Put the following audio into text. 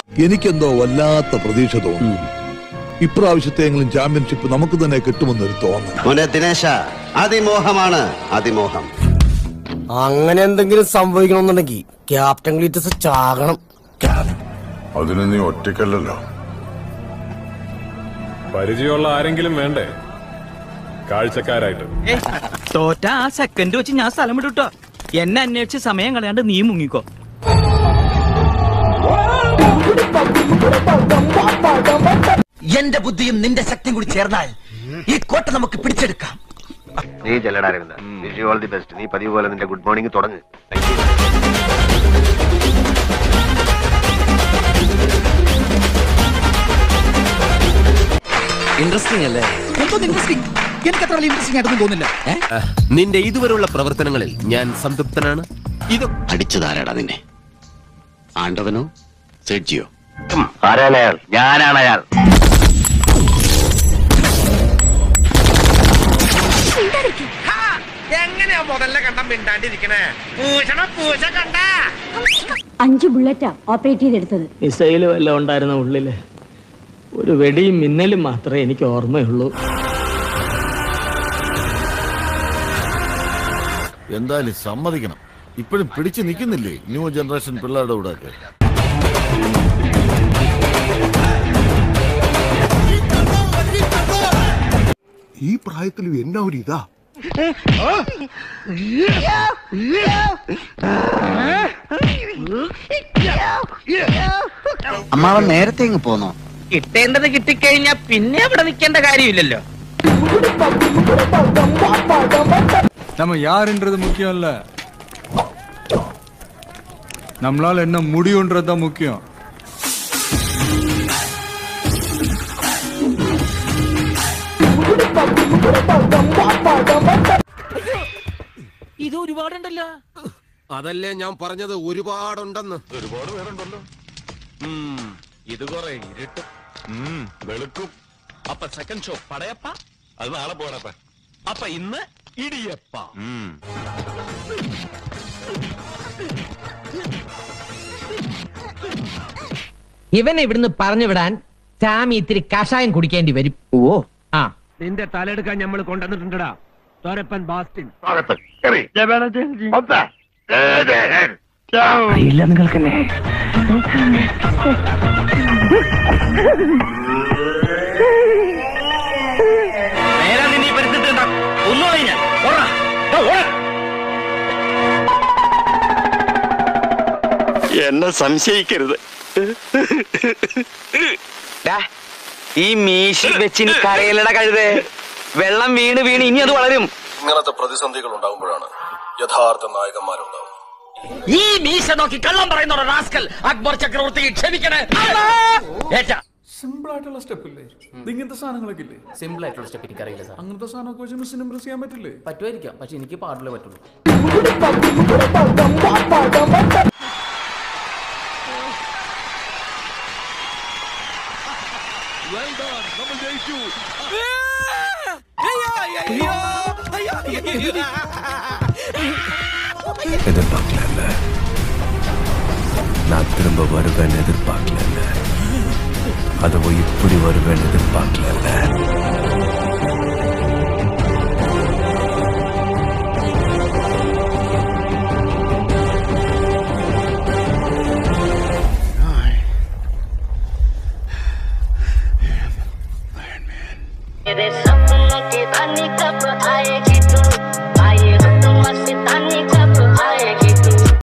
എനിക്കെന്തോ വല്ലാത്ത പ്രതീക്ഷ തോന്നുന്നു ഇപ്രാവശ്യത്തെങ്കിലും ചാമ്പ്യൻഷിപ്പ് നമുക്ക് തന്നെ കിട്ടുമെന്നൊരു തോന്നൽ മോനെ ദിനേശ അതിമോഹമാണ് അതിമോഹം അങ്ങനെ എന്തെങ്കിലും സംഭവിക്കണമെന്നുണ്ടെങ്കിൽ ക്യാപ്റ്റൻ ക്ലീറ്റസ് ചാകണം അതിന് നീ ഒറ്റയ്ക്കല്ലല്ലോ പരിചയമുള്ള ആരെങ്കിലും വേണ്ടേ കാഴ്ചക്കാരായിട്ട് തോറ്റ ആ സെക്കൻഡ് വെച്ച് ഞാൻ സ്ഥലം വിടുട്ടോ എന്നെ അന്വേഷിച്ച് സമയം കളയാണ്ട് നീ മുങ്ങിക്കോ എന്റെ ബുദ്ധിയും നിന്റെ ശക്തിയും കൂടി ചേർന്നാൽ ഈ കോട്ട നമുക്ക് പിടിച്ചെടുക്കാം നീ ചെല്ലടാ അരവിന്ദ വിഷ് ഓൾ ദി ബെസ്റ്റ് നീ പതിവ് പോലെ നിന്റെ ഗുഡ് മോർണിംഗ് തുടങ്ങ് ഇൻട്രസ്റ്റിംഗ് അല്ലേ എനിക്ക് അത്ര ഇൻട്രസ്റ്റിംഗ് ആയിട്ടൊന്നും തോന്നില്ല നിന്റെ ഇതുവരെയുള്ള പ്രവർത്തനങ്ങളിൽ ഞാൻ സംതൃപ്തനാണ് ഇത് അടിച്ചതാരാടാ നിന്നെ ആണ്ടവനോ സെഡ്ജിയോ ആരാണ് അയാൾ ഞാനാണ് അയാൾ അഞ്ച് ബുള്ളറ്റാ ഓപ്പറേറ്റ് ചെയ്തെടുത്തത് മിസൈല് വല്ലതും ഉണ്ടായിരുന്ന ഉള്ളില് ഒരു വെടിയും മിന്നലും മാത്രമേ എനിക്ക് ഓർമ്മയുള്ളൂ എന്തായാലും സമ്മതിക്കണം ഇപ്പോഴും പിടിച്ചു നിൽക്കുന്നില്ലേ ന്യൂ ജനറേഷൻ പിള്ളേരുടെ കൂടെ ഒക്കെ ഈ പ്രായത്തിലും എന്നാ ഒരു ഇതാ അമ്മാവൻ നേരത്തെ ഇങ്ങ് പോന്നോ കിട്ടേണ്ടത് കിട്ടിക്കഴിഞ്ഞാ പിന്നെ അവിടെ നിൽക്കേണ്ട കാര്യമില്ലല്ലോ நம்ம யாருன்றது முக்கியம் இல்ல நம்மளால என்ன முடியும்ன்றது தான் முக்கியம் ഇത് ഒരുപാടുണ്ടല്ലോ അതല്ലേ ഞാൻ പറഞ്ഞത് ഒരുപാടുണ്ടെന്ന് ഒരുപാട് പേരുണ്ടല്ലോ ഇത് കുറെ ഇരുട്ടും വെളുക്കും അപ്പൊ സെക്കൻഡ് ഷോ പടയപ്പ അത് നാളെ പോണപ്പ അപ്പൊ ഇന്ന് ഇടിയപ്പ ഇവനെ ഇവിടുന്ന് പറഞ്ഞു വിടാൻ സാമി ഇത്തിരി കഷായം കുടിക്കേണ്ടി വരും ഓ ആ നിന്റെ തലെടുക്കാൻ നമ്മൾ കൊണ്ടുവന്നിട്ടുണ്ടടാ തോരപ്പൻ ബാസ്റ്റിൻ അറിയില്ല നിങ്ങൾക്കെന്നെ നേരെ നിന്നെ ഈ പരിസരത്ത് കണ്ടാ ഒന്നുമായി ഞാൻ ഓടാ ദാ ഓടാ എന്നെ സംശയിക്കരുത് ഈ മീശി വെച്ചിനി കരയിലട കഴുത് വെള്ളം വീണ് വീണ് ഇനി അത് വളരും ഇങ്ങനത്തെ പ്രതിസന്ധികൾ ഉണ്ടാകുമ്പോഴാണ് യഥാർത്ഥ നായകന്മാരുണ്ടാവുന്നത് ഈ മീശ നോക്കി കള്ളം പറയുന്ന റാസ്കൽ അക്ബർ ചക്രവർത്തി ക്ഷമിക്കണേ ഏറ്റ സിമ്പിൾ ആയിട്ടുള്ള സ്റ്റെപ്പ് ഇല്ലേ ഇങ്ങനത്തെ സാധനങ്ങളൊക്കെ ഇല്ലേ സിമ്പിൾ ആയിട്ടുള്ള സ്റ്റെപ്പ് എനിക്കറിയില്ല സാർ അങ്ങനത്തെ സാധനമൊക്കെ വെച്ച് മിസ്സിന് ഇംപ്രസ് ചെയ്യാൻ പറ്റില്ലേ പറ്റുമായിരിക്കാം പക്ഷെ എനിക്ക് പാടില്ലേ പറ്റുള്ളൂ எதிர்பார்க்கல நான் திரும்ப வருவேன் எதிர்பார்க்கல அதுவும் இப்படி வருவேன் எதிர்பார்க்கல मेरे सपनों की रानी कब आएगी